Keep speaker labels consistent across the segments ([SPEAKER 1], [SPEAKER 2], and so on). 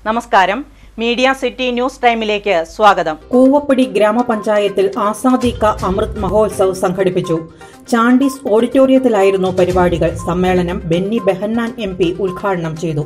[SPEAKER 1] നമസ്കാരം media city news ടൈമിലേക്ക് സ്വാഗതം
[SPEAKER 2] കൂവപ്പടി ഗ്രാമപഞ്ചായത്തിൽ ആസാദി കാ അമൃത് മഹോത്സവ് സംഘടിപ്പിച്ചു ചാണ്ടീസ് ഓഡിറ്റോറിയത്തിലായിരുന്നു പരിപാടികൾ സമ്മേളനം ബെന്നി ബെഹന്നാൻ എം പി ഉദ്ഘാടനം ചെയ്തു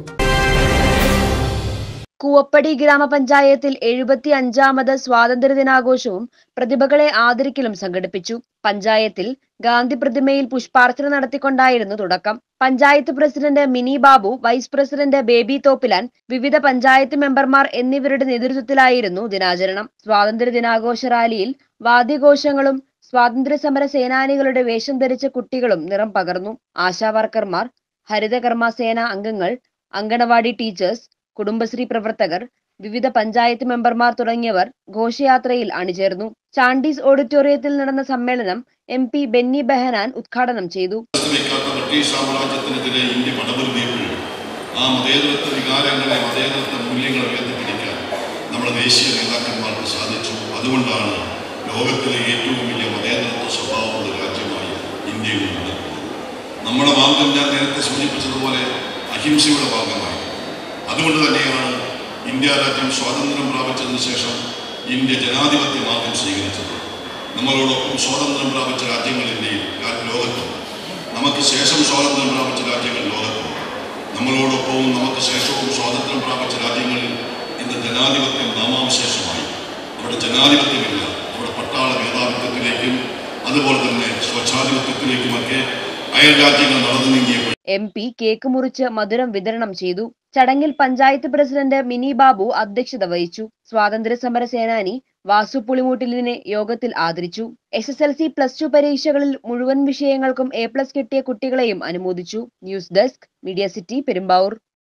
[SPEAKER 3] കൂവപ്പടി ഗ്രാമപഞ്ചായത്തിൽ എഴുപത്തി അഞ്ചാമത് സ്വാതന്ത്ര്യ ദിനാഘോഷവും പ്രതിഭകളെ ആദരിക്കലും സംഘടിപ്പിച്ചു പഞ്ചായത്തിൽ ഗാന്ധി പ്രതിമയിൽ പുഷ്പാർച്ചന നടത്തിക്കൊണ്ടായിരുന്നു തുടക്കം panchayat president Mini Babu vice president Baby Thoppilan വിവിധ പഞ്ചായത്ത് മെമ്പർമാർ എന്നിവരുടെ നേതൃത്വത്തിലായിരുന്നു ദിനാചരണം സ്വാതന്ത്ര്യ ദിനാഘോഷ റാലിയിൽ വാദ്യഘോഷങ്ങളും സ്വാതന്ത്ര്യ സമര സേനാനികളുടെ വേഷം ധരിച്ച കുട്ടികളും നിറം പകർന്നു ആശാവർക്കർമാർ ഹരിതകർമ്മ സേന അംഗങ്ങൾ അങ്കണവാടി ടീച്ചേഴ്സ് കുടുംബശ്രീ പ്രവർത്തകർ വിവിധ പഞ്ചായത്ത് മെമ്പർമാർ തുടങ്ങിയവർ ഘോഷയാത്രയിൽ അണിചേർന്നു ചാണ്ടീസ് ഓഡിറ്റോറിയത്തിൽ നടന്ന സമ്മേളനം എം പി ബെന്നി ബെഹനാൻ ഉദ്ഘാടനം ചെയ്തു
[SPEAKER 4] വയ്ക്കാത്ത ബ്രിട്ടീഷ് സാമ്രാജ്യത്തിനെതിരെ ഇന്ത്യ പടപൊരുതിയപ്പോൾ ആ മതേതരത്വ വികാരങ്ങളെ മതേതരത്വ മൂല്യങ്ങളെ ഉയർത്തിപ്പിടിക്കാൻ നമ്മുടെ ദേശീയ നേതാക്കന്മാർക്ക് സാധിച്ചു അതുകൊണ്ടാണ് ലോകത്തിലെ ഏറ്റവും വലിയ മതേതരത്വ സ്വഭാവമുള്ള രാജ്യമായി ഇന്ത്യയിൽ നിലനിൽക്കുന്നത് നമ്മുടെ മാർഗം ഞാൻ നേരത്തെ സൂചിപ്പിച്ചതുപോലെ അഹിംസയുടെ ഭാഗമായി അതുകൊണ്ട് തന്നെയാണ് ഇന്ത്യ രാജ്യം സ്വാതന്ത്ര്യം പ്രാപിച്ചതിന് ശേഷം ഇന്ത്യ ജനാധിപത്യ മാർഗം സ്വീകരിച്ചത് നമ്മളോടൊപ്പം സ്വാതന്ത്ര്യം പ്രാപിച്ച രാജ്യങ്ങൾ ഇന്ത്യയിൽ രാ- ലോകത്തും നമുക്ക് ശേഷം സ്വാതന്ത്ര്യം പ്രാപിച്ച രാജ്യങ്ങൾ ലോകത്തും നമ്മളോടൊപ്പവും നമുക്ക് ശേഷവും സ്വാതന്ത്ര്യം പ്രാപിച്ച രാജ്യങ്ങളിൽ ഇന്ന് ജനാധിപത്യം നാമാവശേഷമായി അവിടെ ജനാധിപത്യമില്ല അവിടെ പട്ടാള മേധാവിത്വത്തിലേക്കും അതുപോലെ തന്നെ സ്വച്ഛാധിപത്യത്തിലേക്കുമൊക്കെ അയൽ രാജ്യങ്ങൾ നടന്നു നീങ്ങിയപ്പോൾ
[SPEAKER 3] എം പി കേക്ക് മുറിച്ച് മധുരം വിതരണം ചെയ്തു ചടങ്ങിൽ പഞ്ചായത്ത് പ്രസിഡന്റ് മിനി ബാബു അധ്യക്ഷത വഹിച്ചു സ്വാതന്ത്ര്യ സമര സേനാനി വാസു പുളിമൂട്ടിലിനെ യോഗത്തിൽ ആദരിച്ചു S S L C plus two പരീക്ഷകളിൽ മുഴുവൻ വിഷയങ്ങൾക്കും എ പ്ലസ് കിട്ടിയ കുട്ടികളെയും അനുമോദിച്ചു news desk media city Perumbavoor